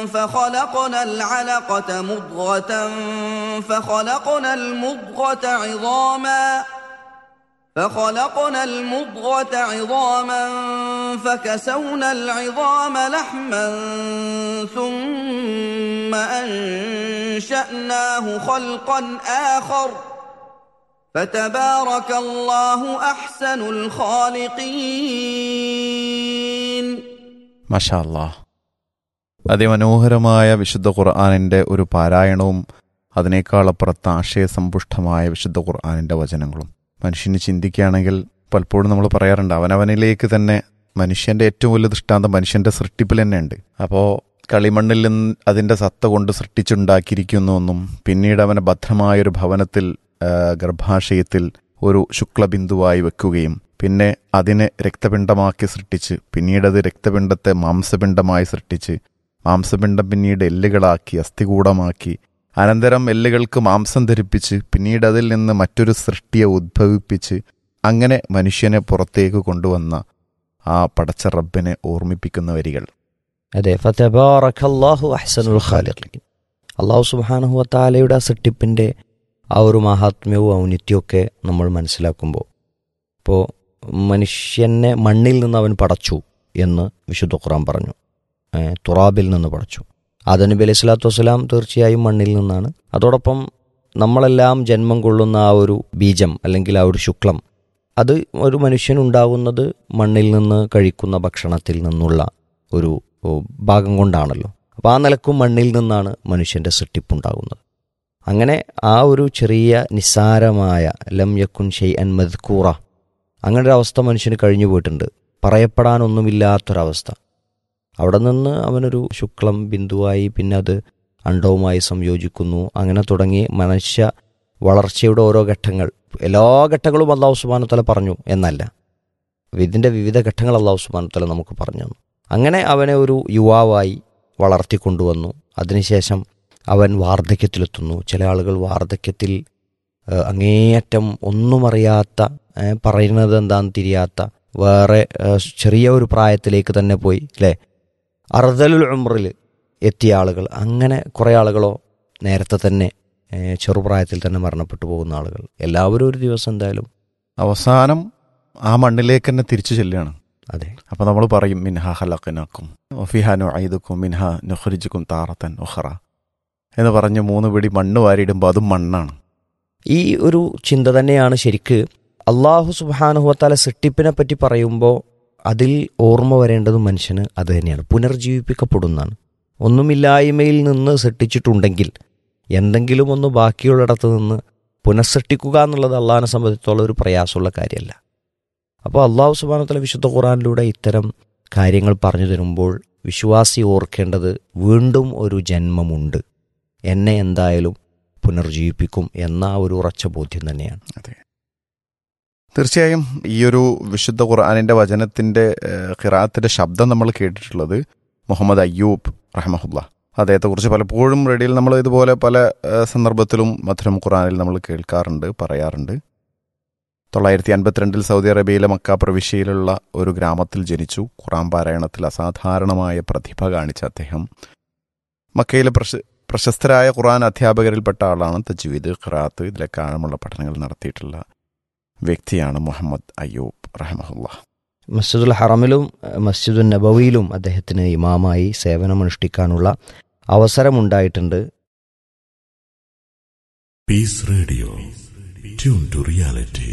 فخلقنا العلقة مضغة فخلقنا المضغة عظاما فخلقنا المضغة عظاما فكسونا العظام لحما ثم أنشأناه خلقا آخر فتبارك الله أحسن الخالقين മഷാ അല്ലാഹ് അതിമനോഹരമായ വിശുദ്ധ ഖുർആാനിൻ്റെ ഒരു പാരായണവും അതിനേക്കാളപ്പുറത്ത് ആശയസമ്പുഷ്ടമായ വിശുദ്ധ ഖുർആാനിൻ്റെ വചനങ്ങളും മനുഷ്യന് ചിന്തിക്കുകയാണെങ്കിൽ പലപ്പോഴും നമ്മൾ പറയാറുണ്ട് അവനവനിലേക്ക് തന്നെ മനുഷ്യൻ്റെ ഏറ്റവും വലിയ ദൃഷ്ടാന്തം മനുഷ്യൻ്റെ സൃഷ്ടിപ്പിൽ തന്നെ ഉണ്ട് അപ്പോൾ കളിമണ്ണിൽ നിന്ന് അതിൻ്റെ സത്ത കൊണ്ട് സൃഷ്ടിച്ചുണ്ടാക്കിയിരിക്കുന്നുവെന്നും പിന്നീട് അവനെ ഭദ്രമായൊരു ഭവനത്തിൽ ആ, ഗർഭാശയത്തിൽ ഒരു ശുക്ലബിന്ദുവായി വെക്കുകയും പിന്നെ അതിനെ രക്തപിണ്ഡമാക്കി സൃഷ്ടിച്ച് പിന്നീട് അത് രക്തപിണ്ഡത്തെ മാംസപിണ്ഡമായി സൃഷ്ടിച്ച് മാംസപിണ്ഡം പിന്നീട് എല്ലുകളാക്കി അസ്ഥികൂടമാക്കി അനന്തരം എല്ലുകൾക്ക് മാംസം ധരിപ്പിച്ച് പിന്നീട് അതിൽ നിന്ന് മറ്റൊരു സൃഷ്ടിയെ ഉദ്ഭവിപ്പിച്ച് അങ്ങനെ മനുഷ്യനെ പുറത്തേക്ക് കൊണ്ടുവന്ന ആ പടച്ച റബ്ബിനെ ഓർമ്മിപ്പിക്കുന്ന വരികൾ അതെ ഫതബാറക്കല്ലാഹു അഹ്സനുൽ ഖാലിഖീൻ അള്ളാഹു സുബ്ഹാനഹു വതആലയുടെ ആ സൃഷ്ടിപ്പിൻ്റെ ആ ഒരു മഹാത്മ്യവും ഔന്നിത്യമൊക്കെ നമ്മൾ മനസ്സിലാക്കുമ്പോൾ ഇപ്പോൾ മനുഷ്യനെ മണ്ണിൽ നിന്ന് അവൻ പടച്ചു എന്ന് വിശുദ്ധ ഖുറാൻ പറഞ്ഞു ഏ, തുറാബിൽ നിന്ന് പടച്ചു ആദനബി അലൈഹി സ്വലാത്തു വസ്സലാം തീർച്ചയായും മണ്ണിൽ നിന്നാണ് അതോടൊപ്പം നമ്മളെല്ലാം ജന്മം കൊള്ളുന്ന ആ ഒരു ബീജം അല്ലെങ്കിൽ ആ ഒരു ശുക്ലം അത് ഒരു മനുഷ്യനുണ്ടാകുന്നത് മണ്ണിൽ നിന്ന് കഴിക്കുന്ന ഭക്ഷണത്തിൽ നിന്നുള്ള ഒരു ഓ, ഭാഗം കൊണ്ടാണല്ലോ അപ്പോൾ ആ നിലക്കും മണ്ണിൽ നിന്നാണ് മനുഷ്യൻ്റെ സൃഷ്ടിപ്പുണ്ടാകുന്നത് അങ്ങനെ ആ ഒരു ചെറിയ നിസ്സാരമായ ലം യക്കുൻ ഷെയ് അൻ മദ്കൂറ അങ്ങനെ ഒരു അവസ്ഥ മനുഷ്യന് കഴിഞ്ഞു പോയിട്ടുണ്ട് പറയപ്പെടാനൊന്നുമില്ലാത്തൊരവസ്ഥ അവിടെ നിന്ന് അവനൊരു ശുക്ലം ബിന്ദുവായി പിന്നെ അത് അണ്ടവുമായി സംയോജിക്കുന്നു അങ്ങനെ തുടങ്ങി മനുഷ്യ വളർച്ചയുടെ ഓരോ ഘട്ടങ്ങൾ എല്ലാ ഘട്ടങ്ങളും അള്ളാഹു സുബാനുത്തല പറഞ്ഞു എന്നല്ല ഇതിൻ്റെ വിവിധ ഘട്ടങ്ങൾ അള്ളാഹു സുബാനുത്തല നമുക്ക് പറഞ്ഞു തന്നു അങ്ങനെ അവനെ ഒരു യുവാവായി വളർത്തിക്കൊണ്ടുവന്നു അതിനുശേഷം അവൻ വാർദ്ധക്യത്തിലെത്തുന്നു ചില ആളുകൾ വാർദ്ധക്യത്തിൽ ആ, അങ്ങേയറ്റം ഒന്നും അറിയാത്ത ഏ, പറയുന്നത് എന്താണെന്ന് തിരിയാത്ത വേറെ ആ, ചെറിയ ഒരു പ്രായത്തിലേക്ക് തന്നെ പോയി അല്ലേ അർദലുൽ ഉമ്രിൽ എത്തിയ ആളുകൾ അങ്ങനെ കുറേ ആളുകളോ നേരത്തെ തന്നെ ഏ, ചെറുപ്രായത്തിൽ തന്നെ മരണപ്പെട്ടു പോകുന്ന ആളുകൾ എല്ലാവരും ഒരു ദിവസം എന്തായാലും അവസാനം ആ മണ്ണിലേക്ക് തന്നെ തിരിച്ചു ചെല്ലുകയാണ് അതെ അപ്പോൾ നമ്മൾ പറയും മിൻഹ ഹലക്കനാക്കും ഒഫിഹ നുഐദുക്കും മിൻഹ നുഹ്രിജുക്കും താറത്തൻ ഒഹറ എന്ന് പറഞ്ഞ് മൂന്ന് പിടി മണ്ണ് വാരിയിടുമ്പോൾ അതും മണ്ണാണ് ഈ ഒരു ചിന്ത തന്നെയാണ് ശരിക്ക് അള്ളാഹു സുബാനുഹത്താല സൃഷ്ടിപ്പിനെ പറ്റി പറയുമ്പോൾ അതിൽ ഓർമ്മ വരേണ്ടത് മനുഷ്യന് അത് തന്നെയാണ് പുനർജീവിപ്പിക്കപ്പെടുന്നതാണ് ഒന്നുമില്ലായ്മയിൽ നിന്ന് സൃഷ്ടിച്ചിട്ടുണ്ടെങ്കിൽ എന്തെങ്കിലും ഒന്ന് ബാക്കിയുള്ളിടത്ത് നിന്ന് പുനഃസൃഷ്ടിക്കുക എന്നുള്ളത് അള്ളാഹിനെ സംബന്ധിച്ചിടത്തോളം ഒരു പ്രയാസമുള്ള കാര്യമല്ല അപ്പോൾ അള്ളാഹു സുബാനത്തല വിശുദ്ധ ഖുറാനിലൂടെ ഇത്തരം കാര്യങ്ങൾ പറഞ്ഞു തരുമ്പോൾ വിശ്വാസി ഓർക്കേണ്ടത് വീണ്ടും ഒരു ജന്മമുണ്ട് എന്നെ എന്തായാലും പുനർജീവിപ്പിക്കും എന്ന ആ ഒരു ഉറച്ച ബോധ്യം തന്നെയാണ് അതെ തീർച്ചയായും ഈ ഒരു വിശുദ്ധ ഖുർആാനിൻ്റെ വചനത്തിൻ്റെ ഖിറാത്തിൻ്റെ ശബ്ദം നമ്മൾ കേട്ടിട്ടുള്ളത് മുഹമ്മദ് അയ്യൂബ് റഹ്മഹുല്ല അദ്ദേഹത്തെക്കുറിച്ച് പലപ്പോഴും റേഡിയോയിൽ നമ്മൾ ഇതുപോലെ പല ഏഹ്, സന്ദർഭത്തിലും മധുരം ഖുർആാനിൽ നമ്മൾ കേൾക്കാറുണ്ട് പറയാറുണ്ട് തൊള്ളായിരത്തി അൻപത്തിരണ്ടിൽ സൗദി അറേബ്യയിലെ മക്ക പ്രവിശ്യയിലുള്ള ഒരു ഗ്രാമത്തിൽ ജനിച്ചു ഖുറാൻ പാരായണത്തിൽ അസാധാരണമായ പ്രതിഭ കാണിച്ച അദ്ദേഹം മക്കയിലെ പ്രശ പ്രശസ്തരായ ഖുറാൻ അധ്യാപകരിൽപ്പെട്ട ആളാണ് തജ്വീദ് ഖിറാത്ത് ഇതിലൊക്കെ ആഴമുള്ള പഠനങ്ങൾ നടത്തിയിട്ടുള്ള വ്യക്തിയാണ് മുഹമ്മദ് അയ്യൂബ് റഹ്മഹുല്ല മസ്ജിദുൽ ഹറമിലും അഹ് മസ്ജിദുൽ നബവിയിലും അദ്ദേഹത്തിന് ഇമാമായി സേവനമനുഷ്ഠിക്കാനുള്ള അവസരമുണ്ടായിട്ടുണ്ട് Peace Radio. Tune to reality.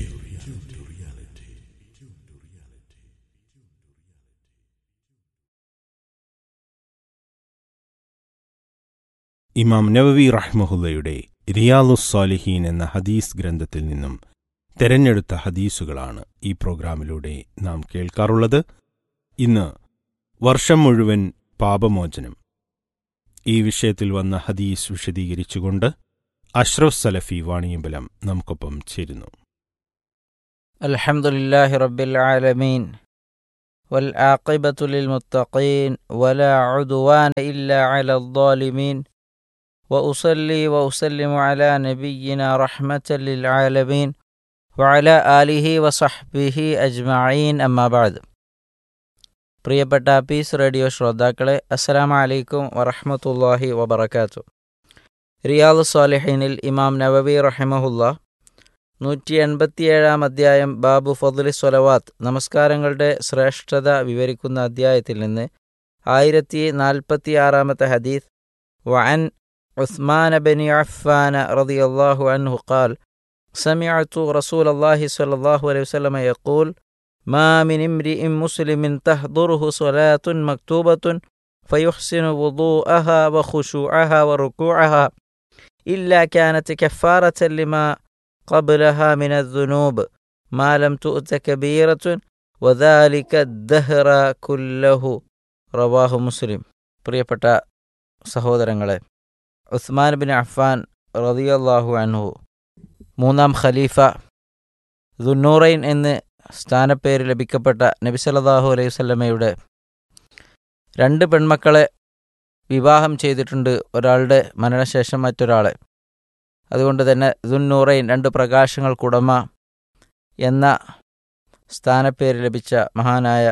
ഇമാം നവവി റഹ്മഹുല്ലയുടെ റിയാലുസ്സാലിഹീൻ എന്ന ഹദീസ് ഗ്രന്ഥത്തിൽ നിന്നും തെരഞ്ഞെടുത്ത ഹദീസുകളാണ് ഈ പ്രോഗ്രാമിലൂടെ നാം കേൾക്കാറുള്ളത് ഇന്ന് വർഷം മുഴുവൻ പാപമോചനം ഈ വിഷയത്തിൽ വന്ന ഹദീസ് വിശദീകരിച്ചുകൊണ്ട് അഷ്റഫ് സലഫി വാണിയമ്പലം നമുക്കൊപ്പം ചേരുന്നു الحمد لله رب العالمين والعاقبة للمتقين ولا عدوان إلا على الظالمين وأصلي وأسلم على نبينا رحمة للعالمين وعلى آله وصحبه أجمعين أما بعد പ്രിയപ്പെട്ട പീസ് റേഡിയോ ശ്രോതാക്കളെ അസ്സലാമു അലൈക്കും വറഹ്മത്തുള്ളാഹി വബറകാത്തു റിയാദ് സ്വാലിഹീനിൽ ഇമാം നവവി റഹിമഹുല്ല നൂറ്റി എൺപത്തിയേഴാം അധ്യായം ബാബു ഫضലി സ്വലവാത്ത് നമസ്കാരങ്ങളുടെ ശ്രേഷ്ഠത വിവരിക്കുന്ന അധ്യായത്തിൽ നിന്ന് ആയിരത്തി നാൽപ്പത്തി ആറാമത്തെ ഹദീസ് വഅൻ ഉസ്മാൻ ബനി അഫ്ഫാന റളിയല്ലാഹു അൻഹു ഖാൽ سمعت رسول الله صلى الله عليه وسلم يقول ما من امرئ مسلم تحضره صلاة مكتوبة فيحسن وضوءها وخشوعها وركوعها إلا كانت كفارة لما قبلها من الذنوب ما لم تؤت كبيرة وذلك الدهر كله റവാഹു മുസ്ലിം പ്രിയപ്പെട്ട സഹോദരങ്ങളെ ഉസ്മാൻ ബിൻ അഫ്ഫാൻ റളിയല്ലാഹു അൻഹു മൂന്നാം ഖലീഫ ദുന്നൂറൈൻ എന്ന് സ്ഥാനപ്പേര് ലഭിക്കപ്പെട്ട നബി സല്ലല്ലാഹു അലൈഹി വസല്ലമയുടെ രണ്ട് പെൺമക്കളെ വിവാഹം ചെയ്തിട്ടുണ്ട് ഒരാളുടെ മരണശേഷം മറ്റൊരാളെ അതുകൊണ്ട് തന്നെ ദുന്നൂറൈൻ രണ്ട് പ്രകാശങ്ങൾക്കുടമ എന്ന സ്ഥാനപ്പേര് ലഭിച്ച മഹാനായ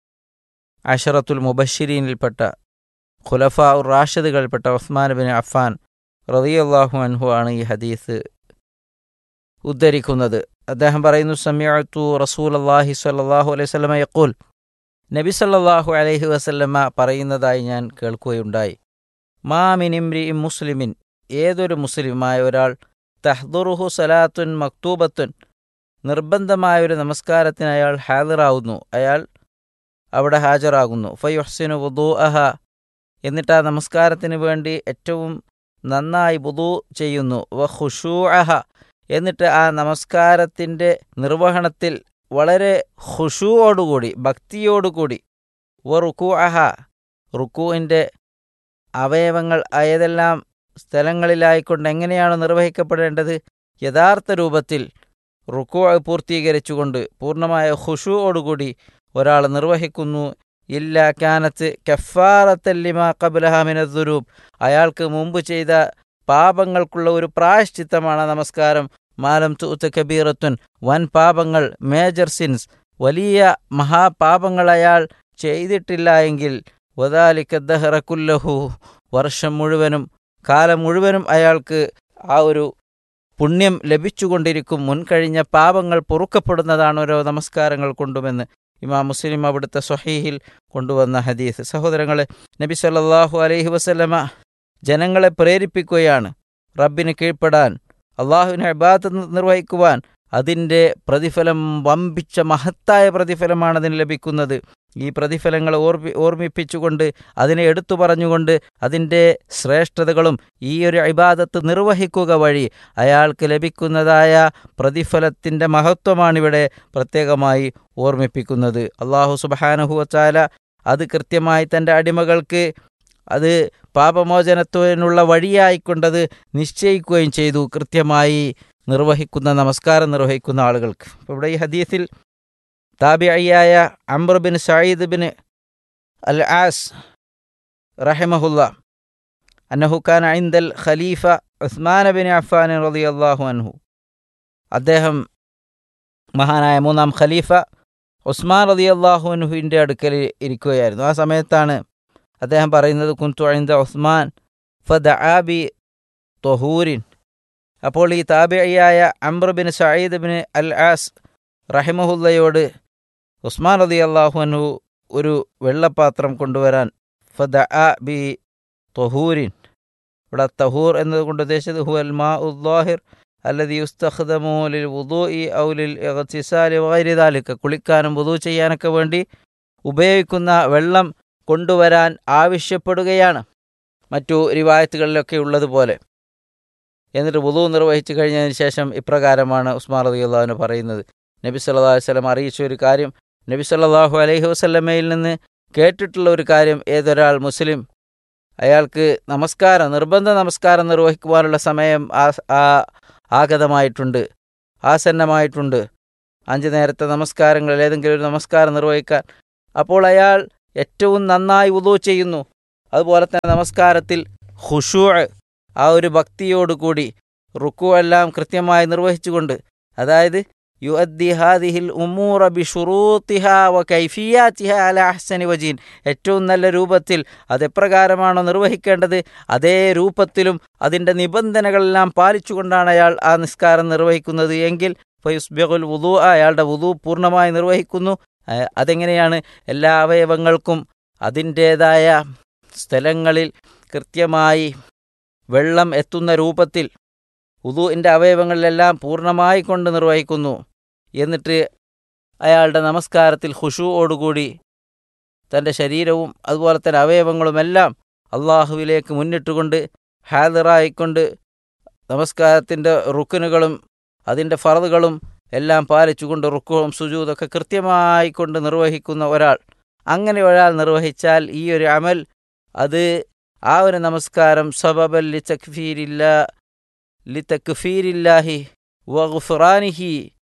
അഷറത്തുൽ മുബഷിരീനിൽപ്പെട്ട ഖുലഫ ഉർ റാഷിദുകളിൽപ്പെട്ട ഉസ്മാൻ ബിൻ അഫ്ഫാൻ റളിയല്ലാഹു അൻഹു ആണ് ഈ ഹദീസ് ഉദ്ധരിക്കുന്നത് അദ്ദേഹം പറയുന്നു സമയത്തു റസൂൽ അള്ളാഹി സ്വല്ലല്ലാഹു അലൈഹി വസല്ലമ യഖൂൽ നബി സല്ലല്ലാഹു അലൈഹി വസല്ലമ പറയുന്നതായി ഞാൻ കേൾക്കുകയുണ്ടായി മാമിനിംരി മുസ്ലിമിൻ ഏതൊരു മുസ്ലിമായ ഒരാൾ തഹ്ദുറുഹു സലാത്തുൻ മക്തൂബത്തുൻ നിർബന്ധമായൊരു നമസ്കാരത്തിന് അയാൾ ഹാദിറാവുന്നു അയാൾ അവിടെ ഹാജരാകുന്നു ഫയുഹ്സിനു വുദൂ അഹ എന്നിട്ട് ആ നമസ്കാരത്തിന് വേണ്ടി ഏറ്റവും നന്നായി വുദൂ ചെയ്യുന്നു വ ഖുഷൂ അഹ എന്നിട്ട് ആ നമസ്കാരത്തിൻ്റെ നിർവഹണത്തിൽ വളരെ ഖുഷുവോടുകൂടി ഭക്തിയോടുകൂടി വ റുക്കു അഹ റുക്കുവിൻ്റെ അവയവങ്ങൾ ഏതെല്ലാം സ്ഥലങ്ങളിലായിക്കൊണ്ട് എങ്ങനെയാണ് നിർവഹിക്കപ്പെടേണ്ടത് യഥാർത്ഥ രൂപത്തിൽ റുക്കു പൂർത്തീകരിച്ചുകൊണ്ട് പൂർണ്ണമായ ഖുഷുവോടുകൂടി ഒരാൾ നിർവഹിക്കുന്നു ഇല്ല കാനത്ത് കഫാറത്തല്ലിമ കബുലഹാമിനദ്ദുരൂബ് അയാൾക്ക് മുമ്പ് ചെയ്ത പാപങ്ങൾക്കുള്ള ഒരു പ്രായശ്ചിത്തമാണ് നമസ്കാരം മാലം തുത്ത് കബീറത്തുൻ വൻ പാപങ്ങൾ മേജർ സിൻസ് വലിയ മഹാപാപങ്ങൾ അയാൾ ചെയ്തിട്ടില്ല എങ്കിൽ വദാലിക്കദ്ദഹറക്കുല്ലഹു വർഷം മുഴുവനും കാലം മുഴുവനും അയാൾക്ക് ആ ഒരു പുണ്യം ലഭിച്ചുകൊണ്ടിരിക്കും മുൻകഴിഞ്ഞ പാപങ്ങൾ പൊറുക്കപ്പെടുന്നതാണ് ഓരോ നമസ്കാരങ്ങൾ കൊണ്ടുമെന്ന് ഇമാം മുസ്ലിം അവിടുത്തെ സ്വഹീഹിൽ കൊണ്ടുവന്ന ഹദീസ് സഹോദരങ്ങളെ നബി സല്ലല്ലാഹു അലൈഹി വസല്ലമ ജനങ്ങളെ പ്രേരിപ്പിക്കുകയാണ് റബ്ബിന് കീഴ്പ്പെടാൻ അള്ളാഹുവിനെ അബാത്ത് നിർവഹിക്കുവാൻ അതിൻ്റെ പ്രതിഫലം വമ്പിച്ച മഹത്തായ പ്രതിഫലമാണ് അതിന് ലഭിക്കുന്നത് ഈ പ്രതിഫലങ്ങളെ ഓർമ്മി ഓർമ്മിപ്പിച്ചുകൊണ്ട് അതിനെ എടുത്തു പറഞ്ഞുകൊണ്ട് അതിൻ്റെ ശ്രേഷ്ഠതകളും ഈ ഒരു ഇബാദത്ത് നിർവഹിക്കുക വഴി അയാൾക്ക് ലഭിക്കുന്നതായ പ്രതിഫലത്തിൻ്റെ മഹത്വമാണിവിടെ പ്രത്യേകമായി ഓർമ്മിപ്പിക്കുന്നത് അള്ളാഹു സുബാനഹുവച്ചാല അത് കൃത്യമായി തൻ്റെ അടിമകൾക്ക് അത് പാപമോചനത്തിനുള്ള വഴിയായിക്കൊണ്ടത് നിശ്ചയിക്കുകയും ചെയ്തു കൃത്യമായി നിർവഹിക്കുന്ന നമസ്കാരം നിർവഹിക്കുന്ന ആളുകൾക്ക് അപ്പോൾ ഇവിടെ ഈ ഹദീസിൽ താബിയായ അംർ ബിൻ സയ്യിദ് ബിൻ അൽ ആസ് റഹിമഹുല്ല അന്നഹുഖാൻ ഐന്ദൽ ഖലീഫ ഉസ്മാൻ ബിൻ അഫ്ഫാൻ റതി അള്ളാഹു അൻഹു അദ്ദേഹം മഹാനായ മൂന്നാം ഖലീഫ ഉസ്മാൻ റതി അള്ളാഹു അൻഹുവിൻ്റെ അടുക്കൽ ഇരിക്കുകയായിരുന്നു ആ സമയത്താണ് അദ്ദേഹം പറയുന്നത് കുന്തു ഐന്ദ ഉസ്മാൻ ഫദ ആബി തൊഹൂരിൻ അപ്പോൾ ഈ താബിയായ അംർ ബിൻ സയ്യിദ് ബിൻ അൽ ആസ് റഹിമഹുല്ലയോട് ഉസ്മാൻ റതി അള്ളാഹുനു ഒരു വെള്ളപ്പാത്രം കൊണ്ടുവരാൻ ഫദ ആ ബി തൊഹൂരിൻ ഇവിടെ തഹൂർ എന്നതുകൊണ്ട് ഉദ്ദേശിച്ചത് ഹു അൽ മാ ഉദ്ദാഹിർ അല്ലതി യുസ്തഖ്ദമു ലിൽ വുദൂഇ ഔ ലിൽ ഇഗ്തിസാലി വഗൈരി ദാലിക കുളിക്കാനും വുദൂ ചെയ്യാനൊക്കെ വേണ്ടി ഉപയോഗിക്കുന്ന വെള്ളം കൊണ്ടുവരാൻ ആവശ്യപ്പെടുകയാണ് മറ്റു റിവായത്തുകളിലൊക്കെ ഉള്ളതുപോലെ എന്നിട്ട് വുദൂ നിർവഹിച്ചു കഴിഞ്ഞതിന് ശേഷം ഇപ്രകാരമാണ് ഉസ്മാൻ റതി അള്ളാഹുവിന് പറയുന്നത് നബി സല്ലാ വല്ലം അറിയിച്ച ഒരു കാര്യം നബി സല്ലാഹു അലൈഹി വസല്ലമ്മയിൽ നിന്ന് കേട്ടിട്ടുള്ള ഒരു കാര്യം ഏതൊരാൾ മുസ്ലിം അയാൾക്ക് നമസ്കാരം നിർബന്ധ നമസ്കാരം നിർവഹിക്കുവാനുള്ള സമയം ആ ആഗതമായിട്ടുണ്ട് ആസന്നമായിട്ടുണ്ട് അഞ്ച് നേരത്തെ നമസ്കാരങ്ങളിൽ ഏതെങ്കിലും ഒരു നമസ്കാരം നിർവഹിക്കാൻ അപ്പോൾ അയാൾ ഏറ്റവും നന്നായി ഉദു ചെയ്യുന്നു അതുപോലെ തന്നെ നമസ്കാരത്തിൽ ഖുഷൂ ആ ഒരു ഭക്തിയോടുകൂടി റുക്കു എല്ലാം കൃത്യമായി നിർവഹിച്ചുകൊണ്ട് അതായത് യുഅദ്ദി ഹാദിഹിൽ ഉമൂറ ബിഷുറൂത്തിഹ വ കൈഫിയാത്തിഹ അല അഹ്സനി വജീൻ ഏറ്റവും നല്ല രൂപത്തിൽ അതെപ്രകാരമാണോ നിർവഹിക്കേണ്ടത് അതേ രൂപത്തിലും അതിൻ്റെ നിബന്ധനകളെല്ലാം പാലിച്ചുകൊണ്ടാണ് അയാൾ ആ നിസ്കാരം നിർവഹിക്കുന്നത് എങ്കിൽ ഫയുസ്ബിഖുൽ വുദു അയാളുടെ വുദു പൂർണ്ണമായി നിർവഹിക്കുന്നു ആ, അതെങ്ങനെയാണ് എല്ലാ അവയവങ്ങൾക്കും അതിൻ്റേതായ സ്ഥലങ്ങളിൽ കൃത്യമായി വെള്ളം എത്തുന്ന രൂപത്തിൽ ഉദുവിൻ്റെ അവയവങ്ങളിലെല്ലാം പൂർണ്ണമായി കൊണ്ട് നിർവഹിക്കുന്നു എന്നിട്ട് അയാളുടെ നമസ്കാരത്തിൽ ഖുഷുവോടുകൂടി തൻ്റെ ശരീരവും അതുപോലെ തന്നെ അവയവങ്ങളുമെല്ലാം അള്ളാഹുവിലേക്ക് മുന്നിട്ടുകൊണ്ട് ഹാദിറായിക്കൊണ്ട് നമസ്കാരത്തിൻ്റെ റുക്കനുകളും അതിൻ്റെ ഫറതുകളും എല്ലാം പാലിച്ചുകൊണ്ട് റുക്കുവും സുജൂതൊക്കെ കൃത്യമായി കൊണ്ട് നിർവഹിക്കുന്ന ഒരാൾ അങ്ങനെ ഒരാൾ നിർവഹിച്ചാൽ ഈ ഒരു അമൽ അത് ആ ഒരു നമസ്കാരം സബബൽ ലി തക്ഫീരില്ല ലി തക്ഫീരില്ലാഹി വഖുഫ്റാനിഹി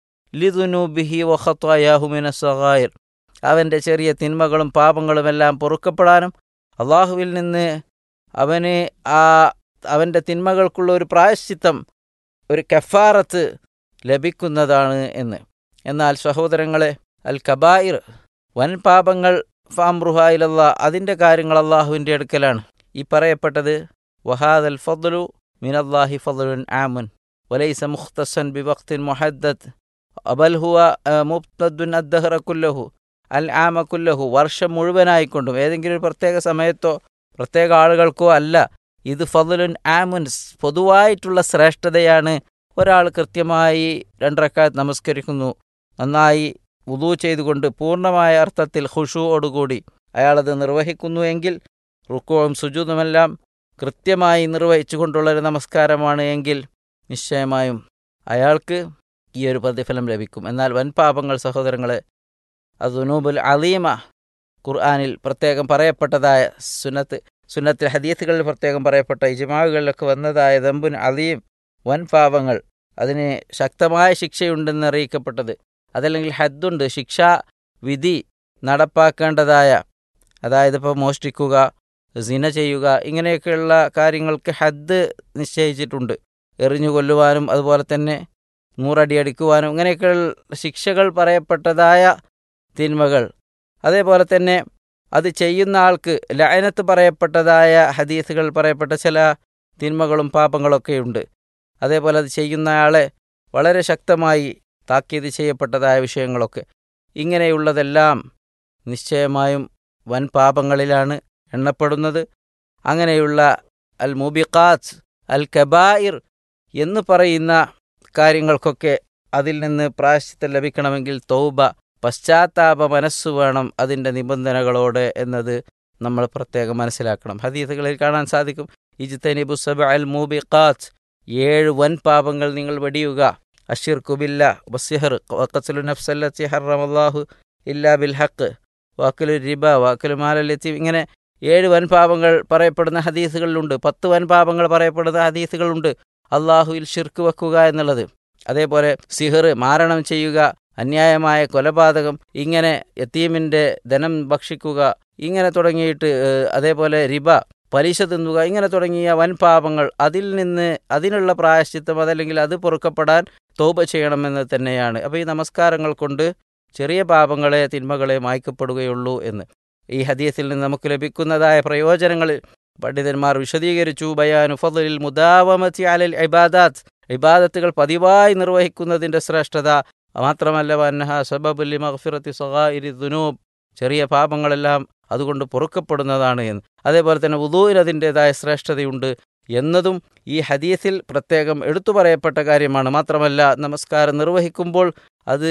ലിദുനൂബിഹി വഖത്തായാഹുമിന സഗായിർ അവൻ്റെ ചെറിയ തിന്മകളും പാപങ്ങളുമെല്ലാം പൊറുക്കപ്പെടാനും അള്ളാഹുവിൽ നിന്ന് അവന് ആ അവൻ്റെ തിന്മകൾക്കുള്ള ഒരു പ്രായശ്ചിത്തം ഒരു കഫാറത്ത് ലഭിക്കുന്നതാണ് എന്ന് എന്നാൽ സഹോദരങ്ങളെ അൽ കബായിർ വൻ പാപങ്ങൾ ഫാംറുഹായിലല്ല അതിൻ്റെ കാര്യങ്ങൾ അള്ളാഹുവിൻ്റെ അടുക്കലാണ് ഈ പറയപ്പെട്ടത് വഹാദ് അൽ ഫദ്ലു മിനല്ലാഹി ഫദ്ലുൻ ആമുൻ വലൈസ മുഖ്തസൻ ബിവക്തിൻ മുഹദ്ദത്ത് അബൽ ഹുവ മുബ്തദ്ദുൻ അദ്ദഹ്റ കുല്ലഹു അൽ ആമ കുല്ലഹു വർഷം മുഴുവനായിക്കൊണ്ടും ഏതെങ്കിലും ഒരു പ്രത്യേക സമയത്തോ പ്രത്യേക ആളുകൾക്കോ അല്ല ഇത് ഫضലുൻ ആമുൻസ് പൊതുവായിട്ടുള്ള ശ്രേഷ്ഠതയാണ് ഒരാൾ കൃത്യമായി രണ്ടരക്കാലത്ത് നമസ്കരിക്കുന്നു നന്നായി ഉദു ചെയ്തുകൊണ്ട് പൂർണ്ണമായ അർത്ഥത്തിൽ ഖുഷുവോടുകൂടി അയാളത് നിർവഹിക്കുന്നു എങ്കിൽ റുക്കുവും സുജൂതുമെല്ലാം കൃത്യമായി നിർവഹിച്ചുകൊണ്ടുള്ളൊരു നമസ്കാരമാണ് എങ്കിൽ നിശ്ചയമായും അയാൾക്ക് ഈ ഒരു പ്രതിഫലം ലഭിക്കും എന്നാൽ വൻപാപങ്ങൾ സഹോദരങ്ങളെ അതുനൂബുൽ അലീമ ഖുർആാനിൽ പ്രത്യേകം പറയപ്പെട്ടതായ സുന്നത്ത് സുന്നത്തിൽ ഹദീസുകളിൽ പ്രത്യേകം പറയപ്പെട്ട ഇജ്മാവുകളിലൊക്കെ വന്നതായ ദമ്പുൻ അലീം വൻ പാപങ്ങൾ അതിന് ശക്തമായ ശിക്ഷയുണ്ടെന്ന് അറിയിക്കപ്പെട്ടത് അതല്ലെങ്കിൽ ഹദ്ദുണ്ട് ശിക്ഷാ വിധി നടപ്പാക്കേണ്ടതായ അതായത് ഇപ്പോൾ മോഷ്ടിക്കുക സിന ചെയ്യുക ഇങ്ങനെയൊക്കെയുള്ള കാര്യങ്ങൾക്ക് ഹദ്ദ് നിശ്ചയിച്ചിട്ടുണ്ട് എറിഞ്ഞു കൊല്ലുവാനും അതുപോലെ തന്നെ നൂറടി അടിക്കുവാനും ഇങ്ങനെയൊക്കെയുള്ള ശിക്ഷകൾ പറയപ്പെട്ടതായ തിന്മകൾ അതേപോലെ തന്നെ അത് ചെയ്യുന്ന ആൾക്ക് ലയനത്ത് പറയപ്പെട്ടതായ ഹദീസുകൾ പറയപ്പെട്ട ചില തിന്മകളും പാപങ്ങളൊക്കെയുണ്ട് അതേപോലെ അത് ചെയ്യുന്ന ആളെ വളരെ ശക്തമായി താക്കീത് ചെയ്യപ്പെട്ടതായ വിഷയങ്ങളൊക്കെ ഇങ്ങനെയുള്ളതെല്ലാം നിശ്ചയമായും വൻ പാപങ്ങളിലാണ് എണ്ണപ്പെടുന്നത് അങ്ങനെയുള്ള അൽ മുബിഖാത്ത് അൽ കബായിർ എന്ന് പറയുന്ന കാര്യങ്ങൾക്കൊക്കെ അതിൽ നിന്ന് പ്രായശ്ചിത്തം ലഭിക്കണമെങ്കിൽ തൗബ പശ്ചാത്താപ മനസ്സ് വേണം അതിൻ്റെ നിബന്ധനകളോട് എന്നത് നമ്മൾ പ്രത്യേകം മനസ്സിലാക്കണം ഹദീസുകളിൽ കാണാൻ സാധിക്കും ഇജ്തനിബു സബ അൽ മൂബിഖാത്ത് ഏഴ് വൻ പാപങ്ങൾ നിങ്ങൾ വെടിയുക അഷിർ കുബില്ല വസിഹർ വക്കസുലു നഫ്സല്ലത്തി ഹറമല്ലാഹു ഇല്ലാ ബിൽ ഹക്ക് വാക്കലു റിബ വാക്കലു മാലല്ലെത്തി ഇങ്ങനെ ഏഴ് വൻ പാപങ്ങൾ പറയപ്പെടുന്ന ഹദീസുകളിലുണ്ട് പത്ത് വൻ പാപങ്ങൾ പറയപ്പെടുന്ന ഹദീസുകളുണ്ട് അള്ളാഹുവിൽ ഷിർക്ക് വെക്കുക എന്നുള്ളത് അതേപോലെ സിഹർ മാരണം ചെയ്യുക അന്യായമായ കൊലപാതകം ഇങ്ങനെ യത്തീമിൻ്റെ ധനം ഭക്ഷിക്കുക ഇങ്ങനെ തുടങ്ങിയിട്ട് ഏഹ്, അതേപോലെ റിബ പലിശ തിന്നുക ഇങ്ങനെ തുടങ്ങിയ വൻ പാപങ്ങൾ അതിൽ നിന്ന് അതിനുള്ള പ്രായശ്ചിത്തം അതല്ലെങ്കിൽ അത് പൊറുക്കപ്പെടാൻ തോപ ചെയ്യണമെന്ന് തന്നെയാണ് അപ്പോൾ ഈ നമസ്കാരങ്ങൾ കൊണ്ട് ചെറിയ പാപങ്ങളെ തിന്മകളെ മായ്ക്കപ്പെടുകയുള്ളൂ എന്ന് ഈ ഹദീസിൽ നിന്ന് നമുക്ക് ലഭിക്കുന്നതായ പ്രയോജനങ്ങളിൽ പണ്ഡിതന്മാർ വിശദീകരിച്ചു ബയാനു ഫضലിൽ മുദാവമത്തി അലൽ ഇബാദാത്ത് ഇബാദത്തുകൾ പതിവായി നിർവഹിക്കുന്നതിൻ്റെ ശ്രേഷ്ഠത മാത്രമല്ല വന്നഹ സബബുല്ലി മഗ്ഫിറത്തി സഗായിരി ദുനൂബ് ചെറിയ പാപങ്ങളെല്ലാം അതുകൊണ്ട് പൊറുക്കപ്പെടുന്നതാണ് എന്ന് അതേപോലെ തന്നെ ഉദൂവിന് അതിൻ്റെതായ ശ്രേഷ്ഠതയുണ്ട് എന്നതും ഈ ഹദീസിൽ പ്രത്യേകം എടുത്തു പറയപ്പെട്ട കാര്യമാണ് മാത്രമല്ല നമസ്കാരം നിർവഹിക്കുമ്പോൾ അത്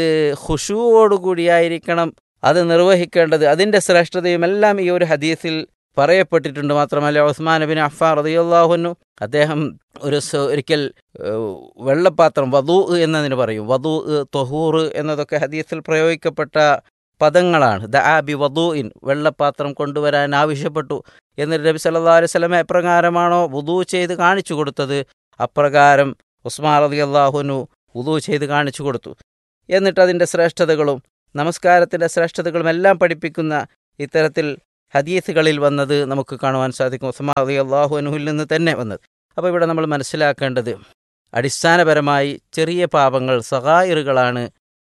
ഖുഷുവോടുകൂടിയായിരിക്കണം അത് നിർവഹിക്കേണ്ടത് അതിൻ്റെ ശ്രേഷ്ഠതയുമെല്ലാം ഈ ഒരു ഹദീസിൽ പറയപ്പെട്ടിട്ടുണ്ട് മാത്രമല്ല ഉസ്മാൻ ബിൻ അഫാർ റതിയുള്ളാഹുനു അദ്ദേഹം ഒരു സ- ഒരിക്കൽ ഏഹ്, വെള്ളപ്പാത്രം വധു എന്നതിന് പറയും വധു തൊഹൂർ എന്നതൊക്കെ ഹദീസിൽ പ്രയോഗിക്കപ്പെട്ട പദങ്ങളാണ് ദ ആബി വധുഇൻ വെള്ളപ്പാത്രം കൊണ്ടുവരാൻ ആവശ്യപ്പെട്ടു എന്നിട്ട് നബി സല്ലല്ലാഹു അലൈഹി വസല്ലമ എപ്രകാരമാണോ വുദു ചെയ്ത് കാണിച്ചു കൊടുത്തത് അപ്രകാരം ഉസ്മാൻ റതി അള്ളാഹുനു വുദു ചെയ്ത് കാണിച്ചു കൊടുത്തു എന്നിട്ട് അതിൻ്റെ ശ്രേഷ്ഠതകളും നമസ്കാരത്തിൻ്റെ ശ്രേഷ്ഠതകളും എല്ലാം പഠിപ്പിക്കുന്ന ഇത്തരത്തിൽ ഹദീസുകളിൽ വന്നത് നമുക്ക് കാണുവാൻ സാധിക്കും ഉസ്മാൻ റതി അള്ളാഹുനുഹിൽ നിന്ന് തന്നെ വന്നത് അപ്പോൾ ഇവിടെ നമ്മൾ മനസ്സിലാക്കേണ്ടത് അടിസ്ഥാനപരമായി ചെറിയ പാപങ്ങൾ സഹായിറുകളാണ്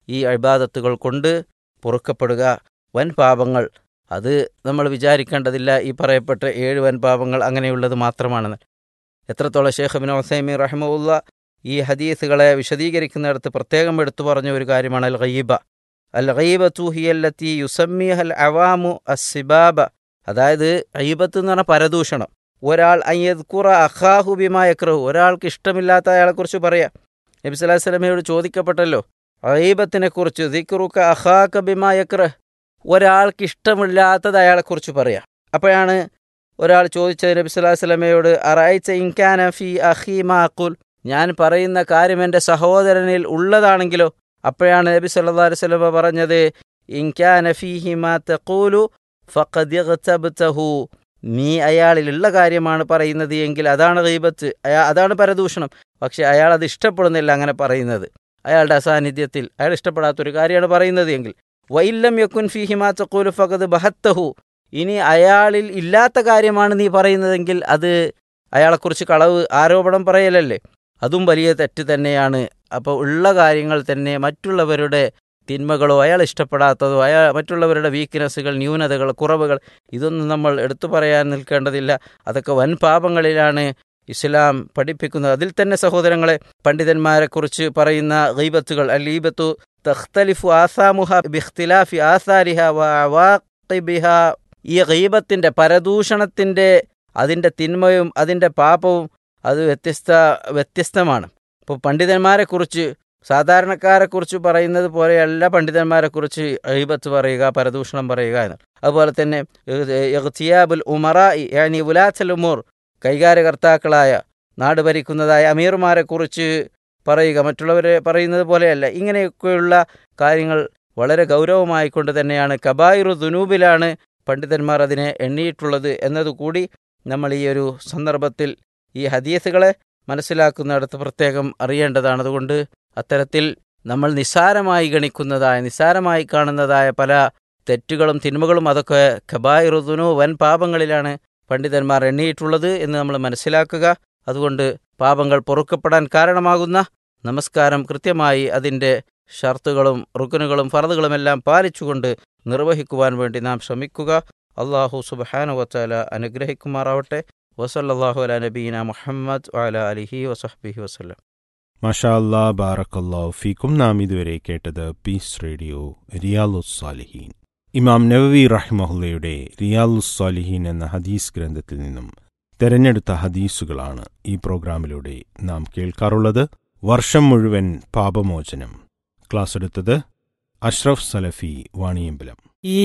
ഈ അഴിബാദത്തുകൾ കൊണ്ട് പൊറുക്കപ്പെടുക വൻ പാപങ്ങൾ അത് നമ്മൾ വിചാരിക്കേണ്ടതില്ല ഈ പറയപ്പെട്ട ഏഴ് വൻ പാപങ്ങൾ അങ്ങനെയുള്ളത് മാത്രമാണെന്ന് എത്രത്തോളം ഷേഖ് ബിൻ ഒസൈമി റഹ്മുല്ല ഈ ഹദീസുകളെ വിശദീകരിക്കുന്നിടത്ത് പ്രത്യേകം എടുത്തു പറഞ്ഞ ഒരു കാര്യമാണ് അൽ ഖയ്യബ അൽ ഖയ്യബ തൂഹിയല്ലത്തി യുസമ്മി അൽ അവാമു അസിബാബ അതായത് അയ്യബത്ത് എന്ന് പറഞ്ഞാൽ പരദൂഷണം ഒരാൾ അയ്യദ്ഖുറ അഖാഹു ബിമാ യക്രഹു ഒരാൾക്ക് ഇഷ്ടമില്ലാത്ത അയാളെക്കുറിച്ച് പറയാം നബി സല്ലല്ലാഹു അലൈഹി വസല്ലമയോട് ചോദിക്കപ്പെട്ടല്ലോ അയ്യബത്തിനെ കുറിച്ച് ദിക്റുക അഖാക ബിമാ യക്രഹ് ഒരാൾക്ക് ഇഷ്ടമില്ലാത്തത് അയാളെക്കുറിച്ച് പറയാം അപ്പോഴാണ് ഒരാൾ ചോദിച്ചത് നബി സല്ലല്ലാഹു അലൈഹി വസല്ലമയോട് അറൈച്ച ഇൻകാന ഫി അഖി മാഖുൽ ഞാൻ പറയുന്ന കാര്യം എൻ്റെ സഹോദരനിൽ ഉള്ളതാണെങ്കിലോ അപ്പോഴാണ് നബി സല്ലല്ലാഹു അലൈഹി വസല്ലമ പറഞ്ഞത് ഇൻകാന ഫീഹി മാ തഖൂലു ഫഖദ് ഇഗ്തബ്തഹു നീ അയാളിലുള്ള കാര്യമാണ് പറയുന്നത് എങ്കിൽ അതാണ് ഗീബത്ത് അയാ അതാണ് പരദൂഷണം പക്ഷെ അയാൾ അത് ഇഷ്ടപ്പെടുന്നില്ല അങ്ങനെ പറയുന്നത് അയാളുടെ അസാന്നിധ്യത്തിൽ അയാൾ ഇഷ്ടപ്പെടാത്തൊരു കാര്യമാണ് പറയുന്നത് എങ്കിൽ വൈല്ലം യക്കുൻ ഫിഹിമാ തഖൂലു ഫഖദ് ബഹത്തഹു ഇനി അയാളിൽ ഇല്ലാത്ത കാര്യമാണ് നീ പറയുന്നതെങ്കിൽ അത് അയാളെക്കുറിച്ച് കളവ് ആരോപണം പറയലല്ലേ അതും വലിയ തെറ്റ് തന്നെയാണ് അപ്പോൾ ഉള്ള കാര്യങ്ങൾ തന്നെ മറ്റുള്ളവരുടെ തിന്മകളോ അയാൾ ഇഷ്ടപ്പെടാത്തതോ അയാൾ മറ്റുള്ളവരുടെ വീക്ക്നെസ്സുകൾ ന്യൂനതകൾ കുറവുകൾ ഇതൊന്നും നമ്മൾ എടുത്തു പറയാൻ നിൽക്കേണ്ടതില്ല അതൊക്കെ വൻ പാപങ്ങളിലാണ് ഇസ്ലാം പഠിപ്പിക്കുന്നത് അതിൽ തന്നെ സഹോദരങ്ങളെ പണ്ഡിതന്മാരെക്കുറിച്ച് പറയുന്ന ഗീബത്തുകൾ അൽ ഈബത്തു തഖ്തലിഫു ആസാമുഹ ബിഖ്തിലാഫി ആസാരിഹ വ അവാഖിബിഹ ഈ ഗീബത്തിൻ്റെ പരദൂഷണത്തിൻ്റെ അതിൻ്റെ തിന്മയും അതിൻ്റെ പാപവും അത് വ്യത്യസ്ത വ്യത്യസ്തമാണ് ഇപ്പോൾ പണ്ഡിതന്മാരെക്കുറിച്ച് സാധാരണക്കാരെക്കുറിച്ച് പറയുന്നത് പോലെയല്ല പണ്ഡിതന്മാരെക്കുറിച്ച് അഴിബത്ത് പറയുക പരദൂഷണം പറയുക എന്ന് അതുപോലെ തന്നെ ഇഖ്തിയാബുൽ ഉമറ യാനി ഉലാച്ചൽ ഉമൂർ കൈകാര്യകർത്താക്കളായ നാട് ഭരിക്കുന്നതായ അമീർമാരെക്കുറിച്ച് പറയുക മറ്റുള്ളവരെ പറയുന്നത് പോലെയല്ല ഇങ്ങനെയൊക്കെയുള്ള കാര്യങ്ങൾ വളരെ ഗൗരവമായിക്കൊണ്ട് തന്നെയാണ് കബായിറു ദുനൂബിലാണ് പണ്ഡിതന്മാർ അതിനെ എണ്ണിയിട്ടുള്ളത് എന്നതുകൂടി നമ്മൾ ഈ ഒരു സന്ദർഭത്തിൽ ഈ ഹദീസുകളെ മനസ്സിലാക്കുന്നിടത്ത് പ്രത്യേകം അറിയേണ്ടതാണ് അതുകൊണ്ട് അത്തരത്തിൽ നമ്മൾ നിസ്സാരമായി ഗണിക്കുന്നതായ നിസ്സാരമായി കാണുന്നതായ പല തെറ്റുകളും തിന്മകളും അതൊക്കെ ഖബായിറുദുനു വൻ പാപങ്ങളിലാണ് പണ്ഡിതന്മാർ എണ്ണിയിട്ടുള്ളത് എന്ന് നമ്മൾ മനസ്സിലാക്കുക അതുകൊണ്ട് പാപങ്ങൾ പൊറുക്കപ്പെടാൻ കാരണമാകുന്ന നമസ്കാരം കൃത്യമായി അതിൻ്റെ ഷർത്തുകളും റുക്കനുകളും ഫറദുകളുമെല്ലാം പാലിച്ചുകൊണ്ട് നിർവഹിക്കുവാൻ വേണ്ടി നാം ശ്രമിക്കുക അള്ളാഹു സുബാനുവച്ചാല അനുഗ്രഹിക്കുമാറാവട്ടെ വസല്ലാഹു അല നബീന മുഹമ്മദ് വാല അലിഹി വസഹബിഹി വസ്ലം മഷാ അല്ലാ ബാറക്കല്ലാ ഫീക്കും നാം ഇതുവരെ കേട്ടത് പീസ് റേഡിയോ റിയാലുസ്സാലിഹീൻ ഇമാം നവവി റഹ്മഹുല്ലയുടെ റിയാലുസ്സാലിഹീൻ എന്ന ഹദീസ് ഗ്രന്ഥത്തിൽ നിന്നും തെരഞ്ഞെടുത്ത ഹദീസുകളാണ് ഈ പ്രോഗ്രാമിലൂടെ നാം കേൾക്കാറുള്ളത് വർഷം മുഴുവൻ പാപമോചനം ക്ലാസ് എടുത്തത് അഷ്റഫ് സലഫി വാണിയമ്പലം ഈ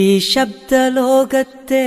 ശബ്ദലോകത്തെ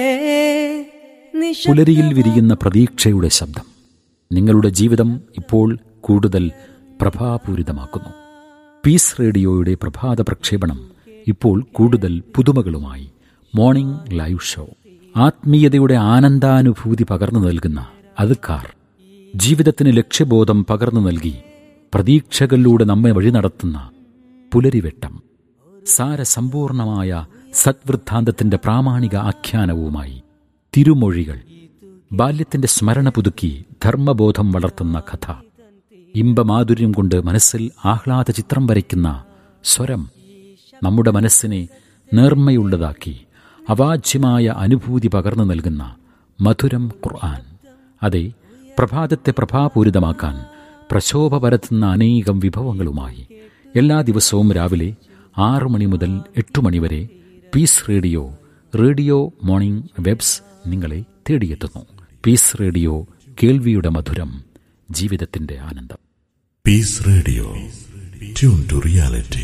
പുലരിയിൽ വിരിയുന്ന പ്രതീക്ഷയുടെ ശബ്ദം നിങ്ങളുടെ ജീവിതം ഇപ്പോൾ കൂടുതൽ പ്രഭാപൂരിതമാക്കുന്നു പീസ് റേഡിയോയുടെ പ്രഭാത പ്രക്ഷേപണം ഇപ്പോൾ കൂടുതൽ പുതുമകളുമായി മോർണിംഗ് ലൈവ് ഷോ ആത്മീയതയുടെ ആനന്ദാനുഭൂതി പകർന്നു നൽകുന്ന അതുക്കാർ ജീവിതത്തിന് ലക്ഷ്യബോധം പകർന്നു നൽകി പ്രതീക്ഷകളിലൂടെ നമ്മെ വഴി നടത്തുന്ന പുലരിവെട്ടം സാരസമ്പൂർണമായ സദ്വൃദ്ധാന്തത്തിന്റെ പ്രാമാണിക ആഖ്യാനവുമായി തിരുമൊഴികൾ ബാല്യത്തിന്റെ സ്മരണ പുതുക്കി ധർമ്മബോധം വളർത്തുന്ന കഥ ഇമ്പമാധുര്യം കൊണ്ട് മനസ്സിൽ ആഹ്ലാദ ചിത്രം വരയ്ക്കുന്ന സ്വരം നമ്മുടെ മനസ്സിനെ നേർമ്മയുള്ളതാക്കി അവാച്യമായ അനുഭൂതി പകർന്നു നൽകുന്ന മധുരം ഖുർആൻ അതെ പ്രഭാതത്തെ പ്രഭാപൂരിതമാക്കാൻ പ്രശോഭ പരത്തുന്ന അനേകം വിഭവങ്ങളുമായി എല്ലാ ദിവസവും രാവിലെ ആറു മണി മുതൽ എട്ടു മണി വരെ peace radio radio morning waves നിങ്ങളെ തേടിയെത്തുന്നു പീസ് റേഡിയോ കേൾവിയുടെ മധുരം ജീവിതത്തിന്റെ ആനന്ദം Peace Radio. Tune to reality.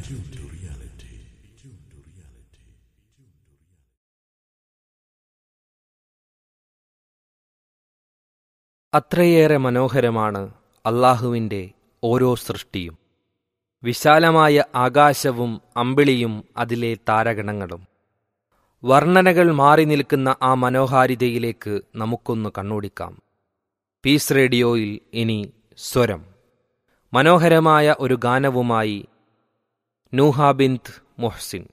അത്രയേറെ മനോഹരമാണ് അള്ളാഹുവിൻ്റെ ഓരോ സൃഷ്ടിയും വിശാലമായ ആകാശവും അമ്പിളിയും അതിലെ താരഗണങ്ങളും വർണ്ണനകൾ മാറി നിൽക്കുന്ന ആ മനോഹാരിതയിലേക്ക് നമുക്കൊന്ന് കണ്ണോടിക്കാം പീസ് റേഡിയോയിൽ ഇനി സ്വരം മനോഹരമായ ഒരു ഗാനവുമായി നൂഹ ബിന്ത് മൊഹ്സിൻ